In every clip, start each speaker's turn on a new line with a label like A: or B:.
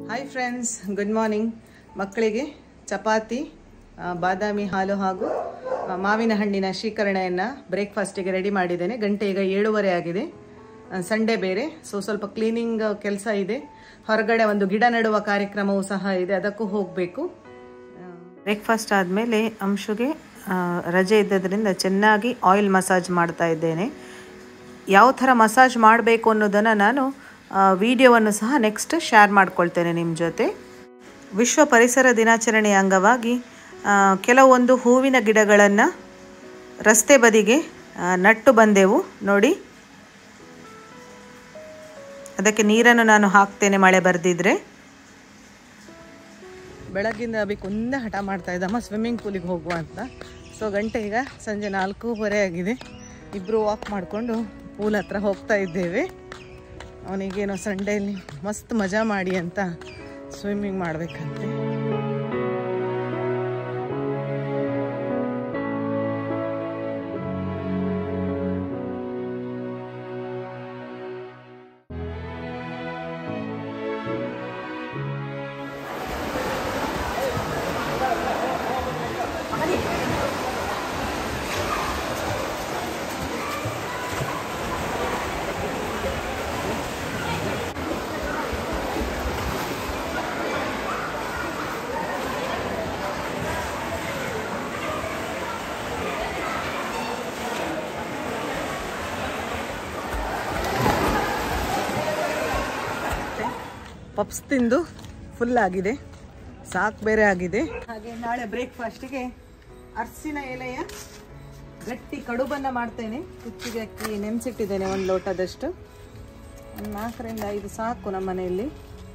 A: hi friends good morning ಮಕ್ಕಳಿಗೆ ಚಪಾತಿ ಆ, ಬಾದಾಮಿ ಹಾಲು ಹಾಗೂ ಆ, ಮಾವಿನ ಹಣ್ಣಿನ ಶೀಕರಣೆಯನ್ನು ಬ್ರೇಕ್ಫಾಸ್ಟಿಗೆ ರೆಡಿ ಮಾಡಿದ್ದೇನೆ ಗಂಟೆ ಈಗ ಏಳುವರೆ ಆಗಿದೆ ಸಂಡೇ ಬೇರೆ ಸೊ ಸ್ವಲ್ಪ ಕ್ಲೀನಿಂಗ್ ಕೆಲಸ ಇದೆ ಹೊರಗಡೆ ಒಂದು ಗಿಡ ನೆಡುವ ಕಾರ್ಯಕ್ರಮವೂ ಸಹ ಇದೆ ಅದಕ್ಕೂ ಹೋಗಬೇಕು ಬ್ರೇಕ್ಫಾಸ್ಟ್ ಆದಮೇಲೆ ಅಂಶುಗೆ ಆ, ರಜೆ ಇದ್ದದ್ರಿಂದ ಚೆನ್ನಾಗಿ ಆಯಿಲ್ ಮಸಾಜ್ ಮಾಡ್ತಾ ಇದ್ದೇನೆ ಯಾವ ಥರ ಮಸಾಜ್ ಮಾಡಬೇಕು ಅನ್ನೋದನ್ನು ನಾನು ವಿಡಿಯೋವನ್ನು ಸಹ ನೆಕ್ಸ್ಟ್ ಶೇರ್ ಮಾಡ್ಕೊಳ್ತೇನೆ ನಿಮ್ಮ ಜೊತೆ ವಿಶ್ವ ಪರಿಸರ ದಿನಾಚರಣೆಯ ಅಂಗವಾಗಿ ಆ, ಕೆಲವೊಂದು ಹೂವಿನ ಗಿಡಗಳನ್ನು ರಸ್ತೆ ಬದಿಗೆ ಆ, ನಟ್ಟು ಬಂದೆವು ನೋಡಿ ಅದಕ್ಕೆ ನೀರನ್ನು ನಾನು ಹಾಕ್ತೇನೆ ಮಳೆ ಬರೆದಿದ್ರೆ ಬೆಳಗ್ಗಿಂದ ಅಭಿ ಒಂದೇ ಹಠ ಮಾಡ್ತಾ ಇದ್ದಮ್ಮ ಸ್ವಿಮ್ಮಿಂಗ್ ಪೂಲಿಗೆ ಹೋಗುವ ಅಂತ ಸೊ ಗಂಟೆ ಈಗ ಸಂಜೆ ನಾಲ್ಕೂವರೆ ಆಗಿದೆ ಇಬ್ಬರು ವಾಕ್ ಮಾಡಿಕೊಂಡು ಪೂಲ್ ಹತ್ರ ಹೋಗ್ತಾ ಇದ್ದೇವೆ ಅವನಿಗೇನೋ ಸಂಡೇಲಿ ಮಸ್ತ್ ಮಜಾ ಮಾಡಿ ಅಂತ ಸ್ವಿಮ್ಮಿಂಗ್ ಮಾಡಬೇಕಂತೆ ಪಪ್ಸ್ ತಿಂದು ಫುಲ್ ಆಗಿದೆ ಸಾಕು ಬೇರೆ ಆಗಿದೆ ಹಾಗೆ ನಾಳೆ ಬ್ರೇಕ್ಫಾಸ್ಟಿಗೆ ಅರ್ಸಿನ ಎಲೆಯ ಗಟ್ಟಿ ಕಡುಬನ್ನು ಮಾಡ್ತೇನೆ ಕುಚ್ಚಿಗೆ ಅಕ್ಕಿ ನೆನೆಸಿಟ್ಟಿದ್ದೇನೆ ಒಂದು ಲೋಟದಷ್ಟು ಒಂದು ನಾಲ್ಕರಿಂದ ಐದು ಸಾಕು ನಮ್ಮ ಮನೆಯಲ್ಲಿ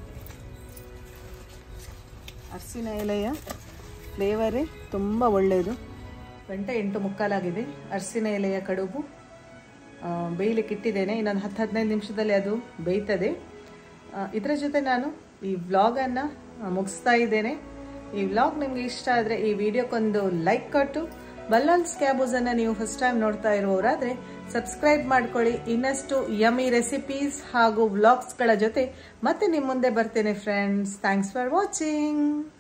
A: ಅರ್ಸಿನ ಎಲೆಯ ಫ್ಲೇವರೇ ತುಂಬ ಒಳ್ಳೆಯದು ಗಂಟೆ ಎಂಟು ಮುಕ್ಕಾಲಾಗಿದೆ ಅರ್ಸಿನ ಎಲೆಯ ಕಡುಬು ಆ, ಬೇಯಲಿಕ್ಕೆ ಇಟ್ಟಿದ್ದೇನೆ ಇನ್ನೊಂದು ಹತ್ತು ಹದಿನೈದು ನಿಮಿಷದಲ್ಲಿ ಅದು ಬೇಯ್ತದೆ ಆ, ಇದರ ಜೊತೆ ನಾನು ಈ ವ್ಲಾಗನ್ನು ಮುಗಿಸ್ತಾ ಇದ್ದೇನೆ ಈ ವ್ಲಾಗ್ ನಿಮಗೆ ಇಷ್ಟ ಆದರೆ ಈ ವಿಡಿಯೋಕ್ಕೊಂದು ಲೈಕ್ ಕೊಟ್ಟು ಬಲ್ಲಾಲ್ಸ್ ಕ್ಯಾಬೂಸನ್ನು ನೀವು ಫಸ್ಟ್ ಟೈಮ್ ನೋಡ್ತಾ ಇರುವವರಾದರೆ ಸಬ್ಸ್ಕ್ರೈಬ್ ಮಾಡ್ಕೊಳ್ಳಿ ಇನ್ನಷ್ಟು ಯಮಿ ರೆಸಿಪೀಸ್ ಹಾಗೂ ವ್ಲಾಗ್ಸ್ಗಳ ಜೊತೆ ಮತ್ತೆ ನಿಮ್ಮ ಮುಂದೆ ಬರ್ತೇನೆ ಫ್ರೆಂಡ್ಸ್ ಥ್ಯಾಂಕ್ಸ್ ಫಾರ್ ವಾಚಿಂಗ್